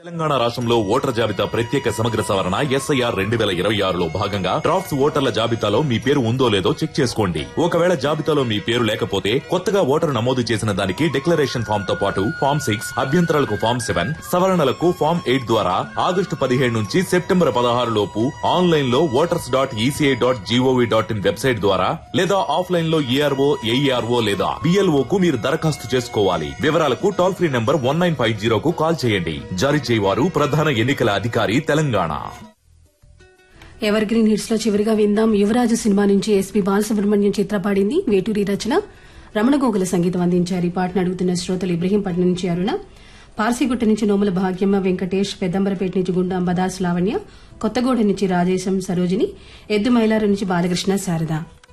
తెలంగాణ రాష్ట్రంలో ఓటర్ జాబితా ప్రత్యేక సమగ్ర సవరణ ఎస్ఐఆర్ రెండు వేల ఇరవై ఆరులో భాగంగా డ్రాఫ్ట్స్ ఓటర్ల జాబితాలో మీ పేరు ఉందో లేదో చెక్ చేసుకోండి ఒకవేళ జాబితాలో మీ పేరు లేకపోతే కొత్తగా ఓటరు నమోదు చేసిన దానికి డిక్లరేషన్ ఫామ్ తో పాటు ఫామ్ సిక్స్ అభ్యంతరాలకు ఫామ్ సెవెన్ సవరణలకు ఫామ్ ఎయిట్ ద్వారా ఆగస్టు పదిహేడు నుంచి సెప్టెంబర్ పదహారు లోపు ఆన్లైన్ లో voters dot ECI dot GOV dot in website ద్వారా లేదా ఆఫ్లైన్ లో ఈఆర్ఓ ఏఈఆర్ఓ లేదా బిఎల్ఓ కు మీరు దరఖాస్తు చేసుకోవాలి వివరాలకు toll free number one nine five జీరోకు కాల్ చేయండి జారీ చేయవారు ప్రధాన ఎన్నికల అధికారి తెలంగాణ ఎవర్ గ్రీన్ హిట్స్ లో చివరిగా విందాం యువరాజు సినిమా నుంచి ఎస్పీ బాలసుబ్రహ్మణ్యం చిత్ర పాడింది వేటూరి రచన రమణ గోగుల సంగీతం అందించారు ఈ పాటను అడుగుతున్న శ్రోతలు ఇబ్రహీంపట్నం నుంచి అరుణ పార్సీగుట్ట నుంచి నోముల భాగ్యమ్మ వెంకటేష్ పెద్దంబరపేట నుంచి గుండా అంబదాస్ లావణ్య కొత్తగూడ నుంచి రాజేశం సరోజిని ఎద్దు మైలారు నుంచి బాలకృష్ణ శారద